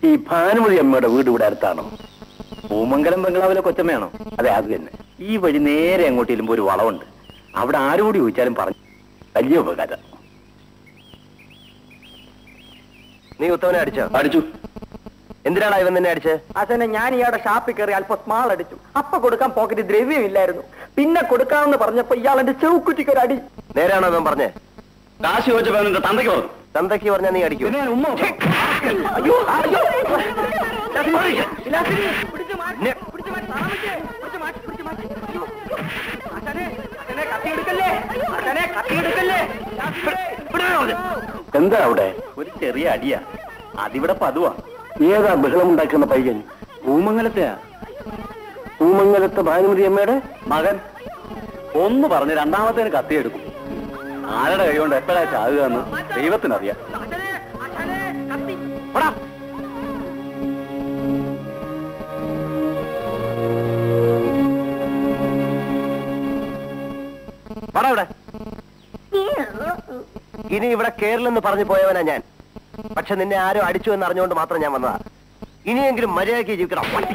ഈ ഭാനുമതി അമ്മയുടെ വീട് ഇവിടെ അടുത്താണോ പൂമംഗലം ബംഗ്ലാവിലെ കൊച്ചമ്മയാണോ അതെ അത് തന്നെ ഈ വഴി നേരെ അങ്ങോട്ട് ചെല്ലുമ്പോ ഒരു വളവുണ്ട് അവിടെ ആരോട് ചോദിച്ചാലും പറഞ്ഞു വലിയ ഉപകാരം നീ ഉത്തവനെ അടിച്ചോ അടിച്ചു എന്തിനാണ് ഇവൻ നിന്നെ അടിച്ചത് അച്ഛനെ ഞാൻ ഇയാളുടെ ഷാപ്പിൽ കയറി അല്പം സ്മാൾ അടിച്ചു അപ്പൊ കൊടുക്കാൻ പോക്കറ്റ് ദ്രവ്യമില്ലായിരുന്നു പിന്നെ കൊടുക്കാമെന്ന് പറഞ്ഞപ്പോ ഇയാൾ എന്റെ ചെവുക്കുറ്റിക്ക് ഒരു അടി നേരാണോ ഇവൻ പറഞ്ഞേ കാശ് ചോദിച്ചപ്പോ നിന്റെ തന്തയ്ക്ക് പറഞ്ഞു തന്തയ്ക്ക് പറഞ്ഞാ നീ അടിക്കൂ പിന്നെ ഞാൻ ഉമ്മ വെക്കും. അയ്യോ അയ്യോ ഇലാസിനി, പിടിച്ച് മാറ്റ്, പിടിച്ച് മാറ്റ്, താമസിച്ചേ, പിടിച്ച് മാറ്റ്, പിടിച്ച് മാറ്റ്. അയ്യോ, അച്ഛനെ, അച്ഛനെ കത്തിയെടുക്കല്ലേ അച്ഛനെ കത്തിയെടുക്കല്ലേ ഇലാസിനി, ഇവിടെ വരൂ. എന്താ അവിടെ ഒരു ചെറിയ അടിയാ അതിവിടെ പതുവാ ഏതാ ബഹളം ഉണ്ടാക്കുന്ന പയ്യൻ പൂമംഗലത്തെയാ പൂമംഗലത്തെ ഭാനുമതി അമ്മയുടെ മകൻ ഒന്ന് പറഞ്ഞ് രണ്ടാമത്തേന് കത്തിയെടുക്കും ആരുടെ കൈ കൊണ്ട് എപ്പോഴാ ചാകുക എന്ന് ദൈവത്തിനറിയാം അച്ഛനെ, അച്ഛനെ, കത്തി. പോടാ. പറ ഇവിടെ ഇനി ഇവിടെ കേരളെന്ന് പറഞ്ഞു പോയവനാ ഞാൻ പക്ഷെ നിന്നെ ആരോ അടിച്ചു എന്ന് അറിഞ്ഞുകൊണ്ട് മാത്രം ഞാൻ വന്നതാ ഇനിയെങ്കിലും മര്യാദയ്ക്ക് ജീവിക്കണം പട്ടി.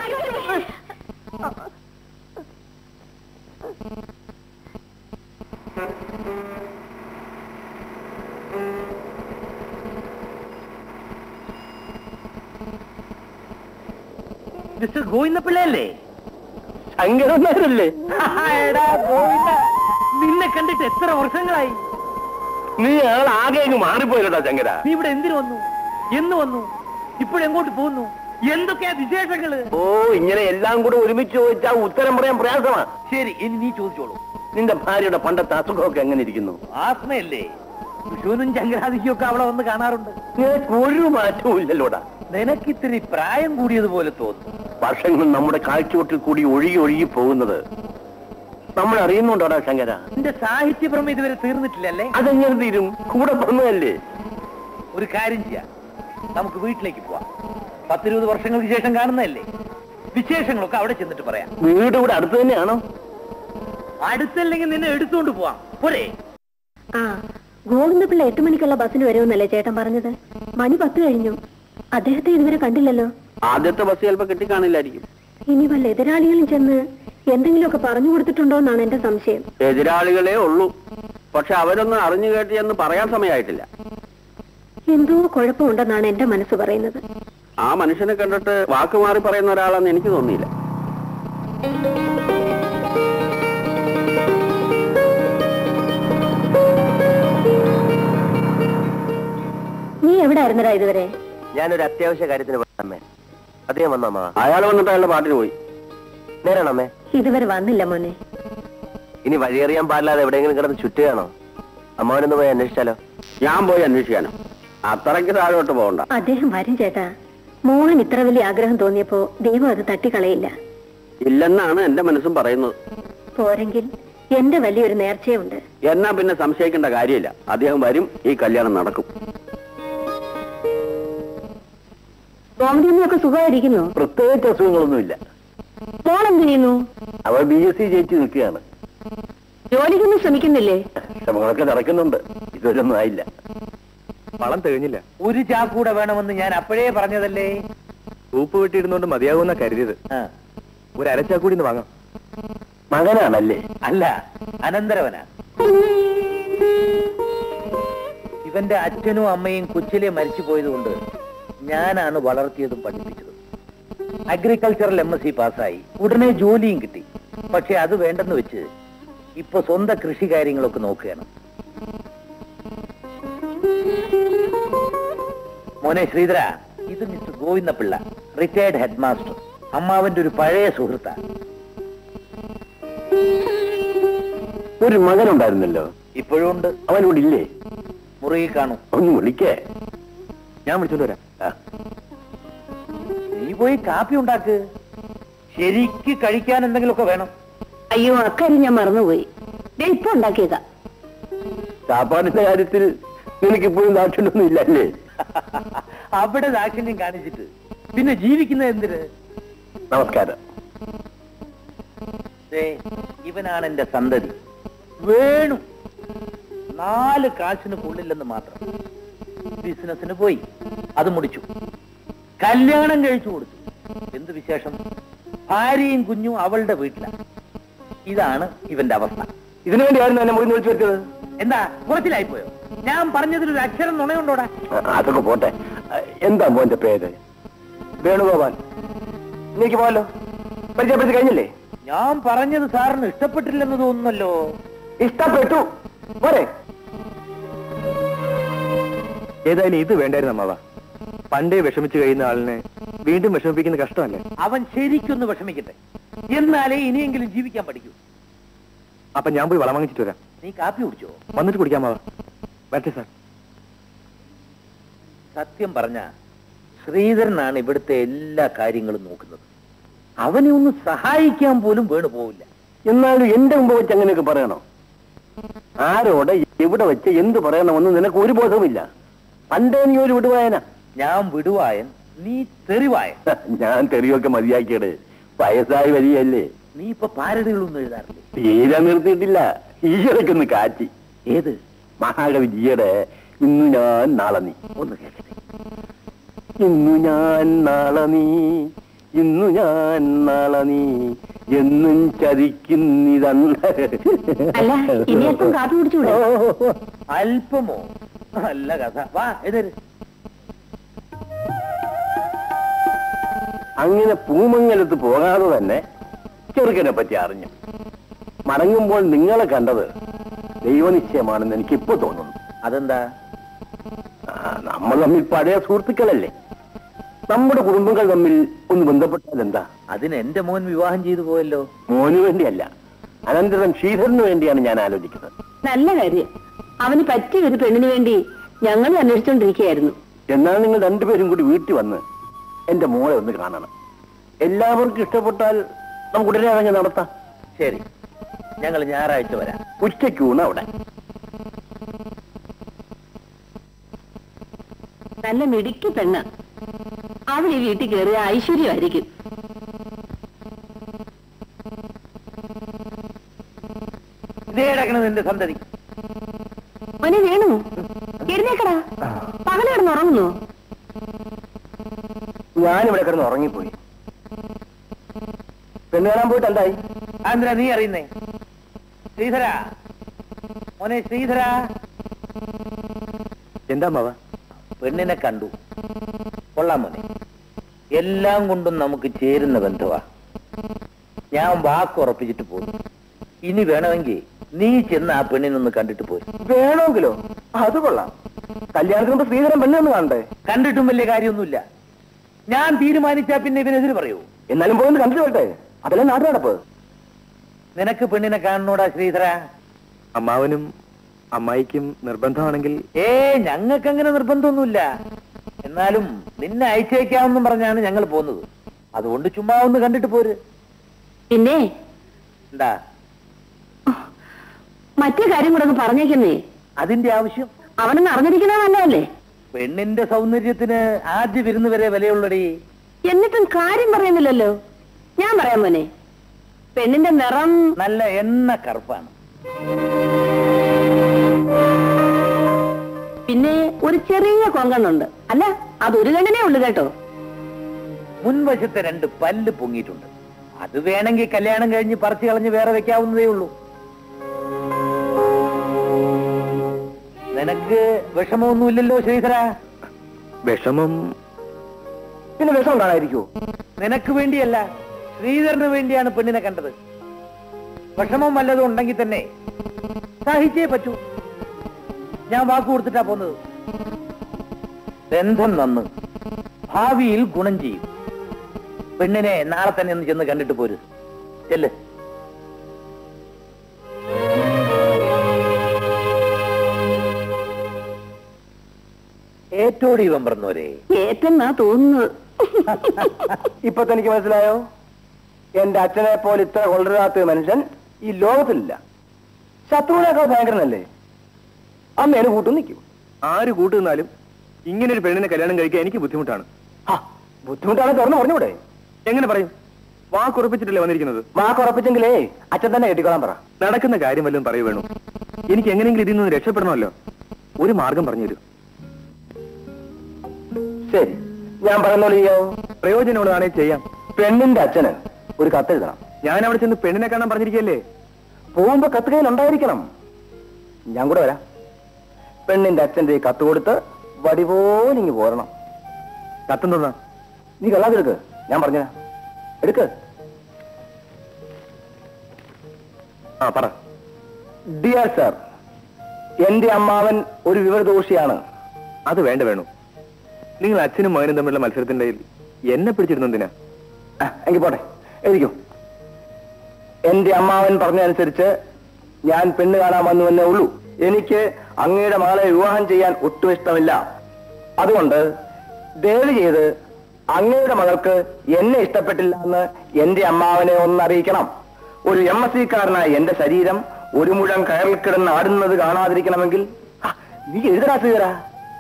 മിസ്റ്റർ ഗോവിന്ദ പിള്ളയല്ലേ ശങ്കരന്മാരല്ലേ എടാ ഗോവിന്ദ നിന്നെ കണ്ടിട്ട് എത്ര വർഷങ്ങളായി നീ ആൾ ആകെ അങ്ങ് മാറിപ്പോയില്ലടാ ശങ്കര നീ ഇവിടെ എന്തിനു വന്നു എന്ന് വന്നു ഇപ്പോഴെങ്ങോട്ട് പോകുന്നു എന്തൊക്കെയാ വിശേഷങ്ങള് ഓ ഇങ്ങനെ എല്ലാം കൂടെ ഒരുമിച്ച് ചോദിച്ചാൽ ഉത്തരം പറയാൻ പ്രയാസമാ ശരി ഇനി നീ ചോദിച്ചോളൂ നിന്റെ ഭാര്യയുടെ പണ്ടത്തെ അസുഖമൊക്കെ എങ്ങനെ ഇരിക്കുന്നു ആസ്മയല്ലേ വിഷുവിനും ചങ്കരാതിക്കും ഒക്കെ അവളെ വന്ന് കാണാറുണ്ട് നിനക്ക് ഒരു മാറ്റവും ഇല്ലല്ലോടാ നിനക്കിത്തിരി പ്രായം കൂടിയതുപോലെ തോന്നുന്നു വർഷങ്ങൾ നമ്മുടെ കാഴ്ചവട്ടിൽ കൂടി ഒഴുകി ഒഴുകി പോകുന്നത് നമ്മൾ അറിയുന്നുണ്ടോടാ ശങ്കര നിന്റെ സാഹിത്യഭ്രമം ഇതുവരെ തീർന്നിട്ടില്ലല്ലേ അതെങ്ങനെ തീരും കൂടെ പറഞ്ഞതല്ലേ ഒരു കാര്യം ചെയ്യാം നമുക്ക് വീട്ടിലേക്ക് പോവാം പത്തിരുപത് വർഷങ്ങൾക്ക് ശേഷം കാണുന്നതല്ലേ വിശേഷങ്ങളൊക്കെ അവിടെ ചെന്നിട്ട് പറയാം വീട് ഇവിടെ അടുത്ത് തന്നെയാണോ അടുത്തല്ലെങ്കിൽ നിന്നെ എടുത്തുകൊണ്ട് പോവാം പോരെ ആ ഗോവിന്ദപിള്ള എട്ട് മണിക്കുള്ള ബസ്സിന് വരുമെന്നല്ലേ ചേട്ടൻ പറഞ്ഞത് മണി പത്ത് കഴിഞ്ഞു അദ്ദേഹത്തെ ഇതുവരെ കണ്ടില്ലല്ലോ ആദ്യത്തെ ബസ് ചിലപ്പോ കിട്ടിക്കാണില്ലായിരിക്കും ഇനി വല്ല എതിരാളികളും ചെന്ന് എന്തെങ്കിലുമൊക്കെ പറഞ്ഞു കൊടുത്തിട്ടുണ്ടോ എന്നാണ് എന്റെ സംശയം എതിരാളികളെ ഉള്ളൂ പക്ഷെ അവരൊന്നും അറിഞ്ഞു കേട്ടി എന്ന് പറയാൻ സമയമായിട്ടില്ല എന്തോ കുഴപ്പമുണ്ടെന്നാണ് എന്റെ മനസ്സ് പറയുന്നത് ആ മനുഷ്യനെ കണ്ടിട്ട് വാക്ക് മാറി പറയുന്ന ഒരാളാന്ന് എനിക്ക് തോന്നിയില്ല നീ എവിടെ ആയിരുന്നടാ ഇതുവരെ ഞാനൊരു അത്യാവശ്യ കാര്യത്തിന് പോയി അമ്മേ അദ്ദേഹം വന്നോ അമ്മ അയാൾ വന്നിട്ട് അയാളുടെ പാട്ടിന് പോയി നേരാണോ അമ്മേ ഇതുവരെ വന്നില്ല മോനെ ഇനി വഴിയറിയാൻ പാടില്ലാതെ എവിടെയെങ്കിലും കിടന്ന് ചുറ്റുകയാണോ അമ്മാവനൊന്ന് പോയി അന്വേഷിച്ചാലോ ഞാൻ പോയി അന്വേഷിക്കാനോ അത്രയ്ക്ക് താഴോട്ട് പോകണ്ട അദ്ദേഹം വരും ചേട്ടാ മോഹൻ ഇത്ര വലിയ ആഗ്രഹം തോന്നിയപ്പോ ദൈവം അത് തട്ടിക്കളയില്ല ഇല്ലെന്നാണ് എന്റെ മനസ്സും പറയുന്നത് പോരെങ്കിൽ എന്റെ വലിയൊരു നേർച്ചയുണ്ട് എന്നാ പിന്നെ സംശയിക്കേണ്ട കാര്യമില്ല അദ്ദേഹം വരും ഈ കല്യാണം നടക്കും ഗോമതിയൊക്കെ സുഖമായിരിക്കുന്നു പ്രത്യേകിച്ച് അസുഖങ്ങളൊന്നുമില്ല മോൾ എന്ത് ചെയ്യുന്നു അവൾ ബി എസ് സി ജയിച്ചു നിൽക്കുകയാണ് ജോലിക്കൊന്നും ശ്രമിക്കുന്നില്ലേ ശ്രമങ്ങളൊക്കെ നടക്കുന്നുണ്ട് ഇതുവരൊന്നും ആയില്ല വളം തെളിഞ്ഞില്ല ഒരു ചാക്കൂടെ വേണമെന്ന് ഞാൻ അപ്പോഴേ പറഞ്ഞതല്ലേ ഉപ്പ് വെട്ടിയിരുന്നോണ്ട് മതിയാകുന്ന കരുതിയത് ആ, ഒരു അരച്ചാക്കൂടി ഒന്ന് വാങ്ങാം മകനാണല്ലേ അല്ല അനന്തരവനാ ഇവന്റെ അച്ഛനും അമ്മയും കൊച്ചിലെ മരിച്ചു പോയതുകൊണ്ട് ഞാനാണ് വളർത്തിയതും പഠിപ്പിച്ചതും അഗ്രികൾച്ചറൽ എം എസ് സി പാസ്സായി ഉടനെ ജോലിയും കിട്ടി പക്ഷെ അത് വേണ്ടെന്ന് വെച്ച് ഇപ്പൊ സ്വന്തം കൃഷി കാര്യങ്ങളൊക്കെ നോക്കുകയാണ് മോനെ ശ്രീധര ഇത് mister Govinda Pillai retired headmaster അമ്മാവന്റെ ഒരു പഴയ സുഹൃത്താ ഒരു മകനുണ്ടായിരുന്നല്ലോ ഇപ്പോഴും ഉണ്ട് അവനോട് ഇല്ലേ മുറുകി കാണും ഒന്ന് വിളിക്കേ ഞാൻ വിളിച്ചോണ്ട് വരാം ആ, നീ പോയി കാപ്പി ഉണ്ടാക്ക് ശരിക്ക് കഴിക്കാൻ എന്തെങ്കിലുമൊക്കെ വേണം അയ്യോ അക്കാര്യം ഞാൻ മറന്നുപോയി ദേ ഇപ്പൊ ഉണ്ടാക്കിയതാ ചാപ്പാടിന്റെ കാര്യത്തിൽ നിനക്കിപ്പോഴും ദാക്ഷിണ്യൊന്നും ഇല്ലല്ലേ അവിടെ ദാക്ഷിണ്യം കാണിച്ചിട്ട് പിന്നെ ജീവിക്കുന്നത് എന്തിന് നമസ്കാരം ദേ, ഇവനാണ് എന്റെ സന്തതി വേണു നാല് കാശിന് കൊള്ളില്ലെന്ന് മാത്രം ബിസിനസിന് പോയി അത് മുടിച്ചു കല്യാണം കഴിച്ചു കൊടുത്തു എന്ത് വിശേഷം ഭാര്യയും കുഞ്ഞും അവളുടെ വീട്ടിലാണ് ഇതാണ് ഇവന്റെ അവസ്ഥ ഇതിനു വേണ്ടിയായിരുന്നു എന്നെ മുറിന്ന് വിളിച്ചു വരുത്തിയത് എന്താ കുറച്ചിലായിപ്പോയോ ഞാൻ പറഞ്ഞതിൽ ഒരു അക്ഷരം നുണയുണ്ടോടാ അതൊക്കെ പോട്ടെ എന്താ മോന്റെ പേര് വേണുഗോപാൽ നീക്ക് പോവല്ലോ പരിചയപ്പെടുത്തി കഴിഞ്ഞില്ലേ ഞാൻ പറഞ്ഞത് സാറിന് ഇഷ്ടപ്പെട്ടില്ലെന്ന് തോന്നുന്നല്ലോ ഇഷ്ടപ്പെട്ടു പോരെ ഏതായാലും ഇത് വേണ്ടായിരുന്നു അമ്മാവ പണ്ടേ വിഷമിച്ചു കഴിയുന്ന ആളിനെ വീണ്ടും വിഷമിപ്പിക്കുന്ന കഷ്ടമല്ലേ അവൻ ശരിക്കൊന്ന് വിഷമിക്കട്ടെ എന്നാലേ ഇനിയെങ്കിലും ജീവിക്കാൻ പഠിക്കൂ അപ്പൊ ഞാൻ പോയി വളം വാങ്ങിച്ചിട്ട് വരാം നീ കാപ്പി കുടിച്ചോ വന്നിട്ട് കുടിക്കാമാവ വരട്ടെ സാർ സത്യം പറഞ്ഞ ശ്രീധരനാണ് ഇവിടുത്തെ എല്ലാ കാര്യങ്ങളും നോക്കുന്നത് അവനെ ഒന്ന് സഹായിക്കാൻ പോലും വേണു പോവില്ല എന്നാലും എന്റെ മുമ്പ് വെച്ച് അങ്ങനെയൊക്കെ പറയണോ ആരോട് എവിടെ വെച്ച് എന്ത് പറയണമെന്ന് നിനക്ക് ഒരു ബോധവുമില്ല പണ്ടേ നീ ഒരു വിടുവായന ഞാൻ വിടുവായൻ നീ തെറിവായൻ ഞാൻ തെറിയൊക്കെ മതിയാക്കിയത് വയസ്സായി വരികയല്ലേ നീ ഇപ്പൊ പാരടികളൊന്നും എഴുതാറില്ലേ തീരെ നിർത്തിയിട്ടില്ല ഈയിടയ്ക്കൊന്ന് കാറ്റി ഏത് മഹാകവി ജിയുടെ ഇന്നു ഞാൻ നാളെ നീ ഒന്ന് കേൾക്കട്ടെ ഇന്നു ഞാൻ നാളെ നീ ഇന്നു ഞാൻ നാളെ നീ എന്നും ചതിക്കുന്നിതല്ല അല്ല ഇനി അല്പം കാപ്പി കുടിച്ചുകൂടെ അല്പമോ നല്ല കഥ വാ എതിര് അങ്ങനെ പൂമംഗലത്ത് പോകാതെ തന്നെ ചെറുക്കനെ പറ്റി അറിഞ്ഞു മടങ്ങുമ്പോൾ നിങ്ങളെ കണ്ടത് ദൈവനിശ്ചയമാണെന്ന് എനിക്ക് ഇപ്പൊ തോന്നുന്നു അതെന്താ ആ, നമ്മൾ തമ്മിൽ പഴയ സുഹൃത്തുക്കളല്ലേ നമ്മുടെ കുടുംബങ്ങൾ തമ്മിൽ ഒന്ന് ബന്ധപ്പെട്ടാൽ എന്താ അതിന് എന്റെ മോൻ വിവാഹം ചെയ്തു പോയല്ലോ മോന് വേണ്ടിയല്ല അനന്തരം ശ്രീധരന് വേണ്ടിയാണ് ഞാൻ ആലോചിക്കുന്നത് നല്ല കാര്യം അവന് പറ്റിയ ഒരു പെണ്ണിന് വേണ്ടി ഞങ്ങൾ അന്വേഷിച്ചോണ്ടിരിക്കുകയായിരുന്നു എന്നാൽ നിങ്ങൾ രണ്ടുപേരും കൂടി വീട്ടിൽ വന്ന് എന്റെ മോളെ ഒന്ന് കാണണം എല്ലാവർക്കും ഇഷ്ടപ്പെട്ടാൽ നമുക്ക് ഉടനെ അതങ്ങ് നടത്താം ശരി ഞങ്ങൾ ഞായറാഴ്ച വരാം ഉച്ചയ്ക്ക് ഊണ് അവിടെ നല്ല മിടുക്കി പെണ്ണ് അവൾ ഈ വീട്ടിൽ കയറിയ ഐശ്വര്യമായിരിക്കും ഇതേ കിടക്കണ നിന്റെ സന്തതി മോനെ വേണു എഴുന്നേക്കടാ പകല് കിടന്ന് ഉറങ്ങുന്നു ഞാനിവിടെ കിടന്ന് ഉറങ്ങിപ്പോയി പെണ്ണ് കാണാൻ പോയിട്ട് എന്തായി ആന്ധ്ര നീ അറിയുന്നേ ശ്രീധര മോനെ ശ്രീധര എന്താ മാവ പെണ്ണിനെ കണ്ടു കൊള്ളാം മോനെ എല്ലാം കൊണ്ടും നമുക്ക് ചേരുന്ന ബന്ധവാ ഞാൻ വാക്ക് ഉറപ്പിച്ചിട്ട് പോന്നു ഇനി വേണമെങ്കിൽ നീ ചെന്ന് ആ പെണ്ണിനൊന്ന് കണ്ടിട്ട് പോയി വേണമെങ്കിലോ അത് കൊള്ളാം കല്യാണത്തിന് മുമ്പ് ശ്രീധരൻ പെണ്ണൊന്ന് കാണണ്ടേ കണ്ടിട്ടും വലിയ കാര്യമൊന്നുമില്ല ഞാൻ തീരുമാനിച്ചാ പിന്നെ ഇവനെതിര് പറയൂ എന്നാലും പോയി ഒന്ന് കണ്ടിട്ട് വരട്ടെ അതല്ലേ നാട്ടു നടപ്പ് നിനക്ക് പെണ്ണിനെ കാണണോടാ ശ്രീധര അമ്മാവനും അമ്മായിക്കും നിർബന്ധമാണെങ്കിൽ ഏ ഞങ്ങൾക്കങ്ങനെ നിർബന്ധമൊന്നുമില്ല എന്നാലും നിന്നെ അയച്ചേക്കാമെന്നും പറഞ്ഞാണ് ഞങ്ങൾ പോകുന്നത് അതുകൊണ്ട് ചുമ്മാ ഒന്ന് കണ്ടിട്ട് പോര് പിന്നെ എന്താ മറ്റേ കാര്യം കൂടെ ഒന്ന് പറഞ്ഞേക്കുന്നേ അതിന്റെ ആവശ്യം അവനൊന്ന് അറിഞ്ഞിരിക്കുന്നത് നല്ലതല്ലേ പെണ്ണിന്റെ സൗന്ദര്യത്തിന് ആദ്യ വിരുന്ന് വരെ വിലയുള്ളടി എന്നിട്ടും കാര്യം പറയുന്നില്ലല്ലോ ഞാൻ പറയാം മോനെ പെണ്ണിന്റെ നിറം നല്ല എണ്ണ കറുപ്പാണ് പിന്നെ ഒരു ചെറിയ കൊങ്കണ്ണുണ്ട് അല്ല അതൊരു കണ്ണിനേ ഉള്ളു കേട്ടോ മുൻവശത്തെ രണ്ട് പല്ല് പൊങ്ങിയിട്ടുണ്ട് അത് വേണമെങ്കിൽ കല്യാണം കഴിഞ്ഞ് പറിച്ചു കളഞ്ഞ് വേറെ വെക്കാവുന്നതേ ഉള്ളൂ നിനക്ക് വിഷമമൊന്നുമില്ലല്ലോ ശ്രീധര വിഷമം പിന്നെ വിഷമം കാണാതിരിക്കുവോ നിനക്ക് വേണ്ടിയല്ല ശ്രീധരന് വേണ്ടിയാണ് പെണ്ണിനെ കണ്ടത് വിഷമം വല്ലതും ഉണ്ടെങ്കിൽ തന്നെ സഹിച്ചേ പറ്റൂ ഞാൻ വാക്ക് കൊടുത്തിട്ടാ പോന്നത് ബന്ധം നന്ന് ഭാവിയിൽ ഗുണം ചെയ്യും പെണ്ണിനെ നാളെ തന്നെ ഒന്ന് ചെന്ന് കണ്ടിട്ട് പോര് ചെല്ല് ഏറ്റോടി ഇവൻ പറഞ്ഞോരേ ഏറ്റെന്നാ തോന്നുന്നത് ഇപ്പൊ തനിക്ക് മനസ്സിലായോ എന്റെ അച്ഛനെ പോലെ ഇത്ര കൊള്ളരാത്ത മനുഷ്യൻ ഈ ലോകത്തിലില്ല ശത്രുവിനേക്കാൾ ഭയങ്കരനല്ലേ അമ്മേനെ കൂട്ടും നിൽക്കും ആര് കൂട്ടുന്നാലും ഇങ്ങനെ ഒരു പെണ്ണിനെ കല്യാണം കഴിക്കാൻ എനിക്ക് ബുദ്ധിമുട്ടാണ് ബുദ്ധിമുട്ടാണ് തുറന്നു പറഞ്ഞൂടെ എങ്ങനെ പറയും വാക്കുറപ്പിച്ചിട്ടല്ലേ വന്നിരിക്കുന്നത് വാക്കുറപ്പിച്ചെങ്കിലേ അച്ഛൻ തന്നെ കെട്ടിക്കോളാൻ പറ നടക്കുന്ന കാര്യം വല്ലതും പറയൂ വേണു എനിക്ക് എങ്ങനെയെങ്കിലും ഇതിൽ നിന്ന് രക്ഷപ്പെടണമല്ലോ ഒരു മാർഗം പറഞ്ഞുതരൂ ശരി ഞാൻ പറയുന്ന പോലെ ചെയ്യാവോ പ്രയോജനമുള്ളതാണെങ്കിൽ ചെയ്യാം പെണ്ണിന്റെ അച്ഛന് ഒരു കത്തെഴുതണം ഞാൻ അവിടെ ചെന്ന് പെണ്ണിനെ കാണാൻ പറഞ്ഞിരിക്കല്ലേ പോകുമ്പോ കത്ത് കയ്യിൽ ഉണ്ടായിരിക്കണം ഞാൻ കൂടെ വരാം പെണ്ണിന്റെ അച്ഛന്റെ ഈ കത്ത് കൊടുത്ത് വടി പോലെ ഇങ്ങ് പോരണം കത്തെന്താ നീ കള്ളാതെടുക്ക് ഞാൻ പറഞ്ഞ എടുക്ക് ആ പറ ഡിയർ സർ എന്റെ അമ്മാവൻ ഒരു വിവരദോഷിയാണ് അത് വേണ്ട വേണു നിങ്ങൾ അച്ഛനും മകനും തമ്മിലുള്ള മത്സരത്തിന്റെ എന്നെ പിടിച്ചിരുന്നെന്തിനാ എങ്കിൽ പോട്ടെ എഴുതിക്കോ എന്റെ അമ്മാവൻ പറഞ്ഞതനുസരിച്ച് ഞാൻ പെണ്ണ് കാണാൻ വന്നുവെന്നേ ഉള്ളൂ എനിക്ക് അങ്ങയുടെ മകളെ വിവാഹം ചെയ്യാൻ ഒട്ടും ഇഷ്ടമില്ല അതുകൊണ്ട് ദയവ് ചെയ്ത് അങ്ങയുടെ മകൾക്ക് എന്നെ ഇഷ്ടപ്പെട്ടില്ല എന്ന് എന്റെ അമ്മാവനെ ഒന്നറിയിക്കണം ഒരു എം എസ് സിക്കാരനായ എന്റെ ശരീരം ഒരു മുഴം കയറിൽ കിടന്ന് ആടുന്നത് കാണാതിരിക്കണമെങ്കിൽ ആ, നീ എഴുതരാ സ്വീകരാ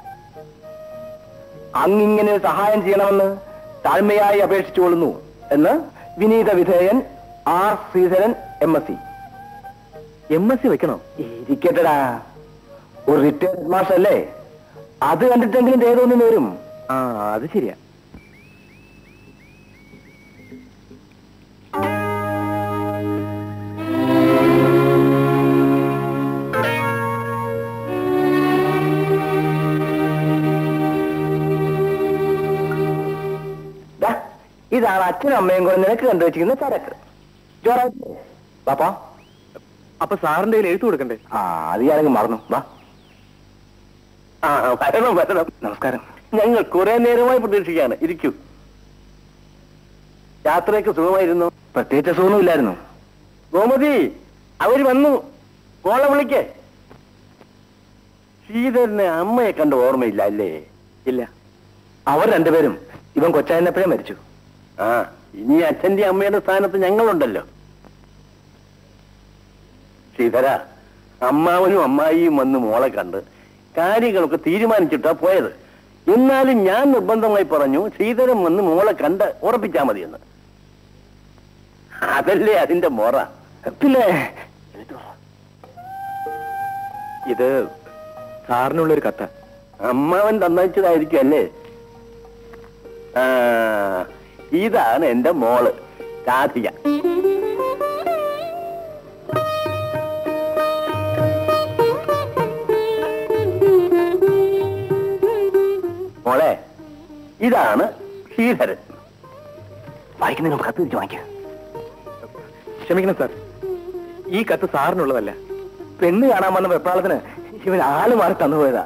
അങ്ങിങ്ങനെ ഒരു സഹായം ചെയ്യണമെന്ന് താഴ്മയായി അപേക്ഷിച്ചുകൊള്ളുന്നു എന്ന് വിനീത വിധേയൻ R Sreedharan M S C M S C വെക്കണോ ഇരിക്കട്ടടാ ഒരു റിട്ടയർഡ് മാഷ് അല്ലേ അത് കണ്ടിട്ടെങ്കിലും ഏതോന്നും വരും ആ അത് ശരിയാ ദാ, ഇതാണ് അച്ഛനും അമ്മയും കൂടെ നിനക്ക് കണ്ടുവച്ചിരിക്കുന്ന ചരക്ക് ജോറായിട്ട് പാപ്പാ അപ്പൊ സാറിന്റെ കയ്യിൽ എഴുത്തു കൊടുക്കണ്ടേ ആ അത് ഞാനങ്ങ് മറന്നു വാ ആ വരണം വരണം നമസ്കാരം ഞങ്ങൾ കുറെ നേരമായി പ്രതീക്ഷിക്കുകയാണ് ഇരിക്കൂ യാത്രയൊക്കെ സുഖമായിരുന്നു പ്രത്യേകിച്ച് സുഖമില്ലായിരുന്നു ഗോമതി അവര് വന്നു മോളെ വിളിക്കേ ശ്രീധരന് അമ്മയെ കണ്ട ഓർമ്മയില്ല അല്ലേ ഇല്ല അവർ രണ്ടുപേരും ഇവൻ കൊച്ചായനപ്പോഴേ മരിച്ചു ആ ഇനി അച്ഛന്റെ അമ്മയുടെ സ്ഥാനത്ത് ഞങ്ങളുണ്ടല്ലോ ശ്രീധര അമ്മാവനും അമ്മായിയും വന്ന് മോളെ കണ്ട് കാര്യങ്ങളൊക്കെ തീരുമാനിച്ചിട്ടാ പോയത് എന്നാലും ഞാൻ നിർബന്ധമായി പറഞ്ഞു ശ്രീധരൻ വന്ന് മോളെ കണ്ട് ഉറപ്പിച്ചാ മതിയെന്ന് അതല്ലേ അതിന്റെ മോറ പിന്നെ ഇത് സാറിനുള്ളൊരു കഥ അമ്മാവൻ തന്നയച്ചതായിരിക്കും അല്ലേ ആ, ഇതാണ് എന്റെ മോള് രാധിക മോളെ ഇതാണ് ശ്രീധരൻ വായിക്കുന്നതിന് കത്ത് തിരിച്ചു വാങ്ങിക്ക ക്ഷമിക്കണം സാർ ഈ കത്ത് സാറിനുള്ളതല്ല പെണ്ണ് കാണാൻ വന്ന വെപ്രാളത്തിന് ഇവൻ ആള് മാറി തന്നുപോയതാ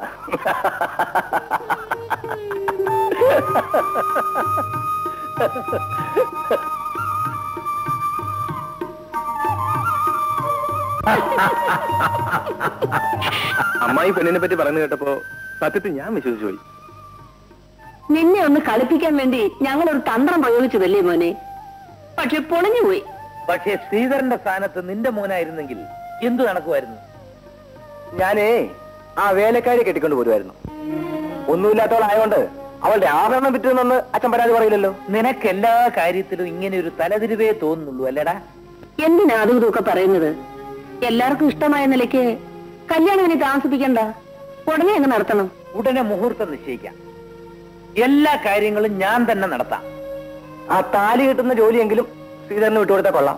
അമ്മായി പെണ്ണിനെ പറ്റി പറഞ്ഞു കേട്ടപ്പോ സത്യത്തിൽ ഞാൻ വിശ്വസിച്ചു പോയി നിന്നെ ഒന്ന് കളിപ്പിക്കാൻ വേണ്ടി ഞങ്ങൾ ഒരു തന്ത്രം പ്രയോഗിച്ചതല്ലേ മോനെ പക്ഷെ പൊളിഞ്ഞുപോയി പക്ഷേ ശ്രീധരന്റെ സ്ഥാനത്ത് നിന്റെ മോനായിരുന്നെങ്കിൽ എന്തു നടക്കുമായിരുന്നു ഞാനേ ആ വേലക്കാരി കെട്ടിക്കൊണ്ട് പോരുമായിരുന്നു ഒന്നുമില്ലാത്തവളായോണ്ട് അവളുടെ ആഭരണം വിറ്റുന്നെന്ന് അച്ഛൻ പരാതി പറയില്ലല്ലോ നിനക്ക് എല്ലാ കാര്യത്തിലും ഇങ്ങനെ ഒരു തലതിരിവേ തോന്നുന്നുള്ളൂ അല്ലടാ എന്തിനാ അതും ഇതൊക്കെ പറയുന്നത് എല്ലാവർക്കും ഇഷ്ടമായ നിലയ്ക്ക് കല്യാണം ഇനി താമസിപ്പിക്കണ്ട ഉടനെ അങ്ങ് നടത്തണം ഉടനെ മുഹൂർത്തം നിശ്ചയിക്കാം എല്ലാ കാര്യങ്ങളും ഞാൻ തന്നെ നടത്താം ആ താലി കിട്ടുന്ന ജോലിയെങ്കിലും ശ്രീധരന് വിട്ടുകൊടുത്താൽ കൊള്ളാം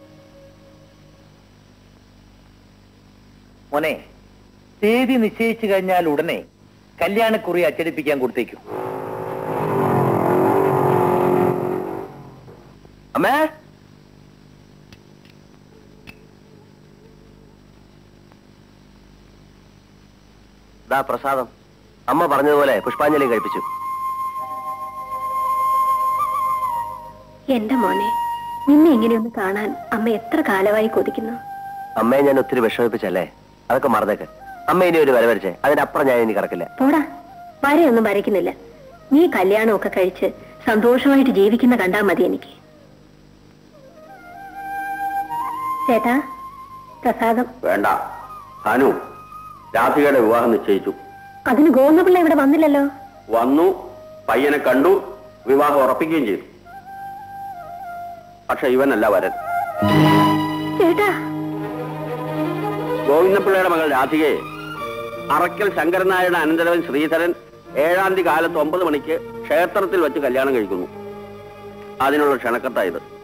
മോനെ തീയതി നിശ്ചയിച്ചു കഴിഞ്ഞാൽ ഉടനെ കല്യാണക്കുറി അച്ചടിപ്പിക്കാൻ കൊടുത്തേക്കും അമ്മേ ദാ പ്രസാദം അമ്മ പറഞ്ഞതുപോലെ പുഷ്പാഞ്ജലി കഴിപ്പിച്ചു എന്റെ മോനെ നിന്നെ ഇങ്ങനെയൊന്ന് കാണാൻ അമ്മ എത്ര കാലമായി കൊതിക്കുന്നു അമ്മയെ ഞാൻ ഒത്തിരി വിഷമിപ്പിച്ചല്ലേ അതൊക്കെ മറന്നേക്ക് അമ്മ ഇനി ഒരു വരവരിച്ചേ അതിനപ്പുറം ഞാൻ ഇനി കിടക്കില്ല പോടാ വരെയൊന്നും വരയ്ക്കുന്നില്ല നീ കല്യാണമൊക്കെ കഴിച്ച് സന്തോഷമായിട്ട് ജീവിക്കുന്ന കണ്ടാ മതി എനിക്ക് ചേട്ടാ പ്രസാദം വേണ്ട അനു രാധികയുടെ വിവാഹം നിശ്ചയിച്ചു അതിന് ഗോവിന്ദപിള്ള ഇവിടെ വന്നില്ലല്ലോ വന്നു പയ്യനെ കണ്ടു വിവാഹം ഉറപ്പിക്കുകയും ചെയ്തു പക്ഷെ ഇവനല്ല വരൻ ചേട്ടാ ഗോവിന്ദപിള്ളയുടെ മകൾ രാധികയെ അറക്കൽ ശങ്കരനായരുടെ അനന്തരവൻ ശ്രീധരൻ ഏഴാം തീയതി കാലത്ത് ഒമ്പത് മണിക്ക് ക്ഷേത്രത്തിൽ വെച്ച് കല്യാണം കഴിക്കുന്നു അതിനുള്ള ക്ഷണക്കത്തായത്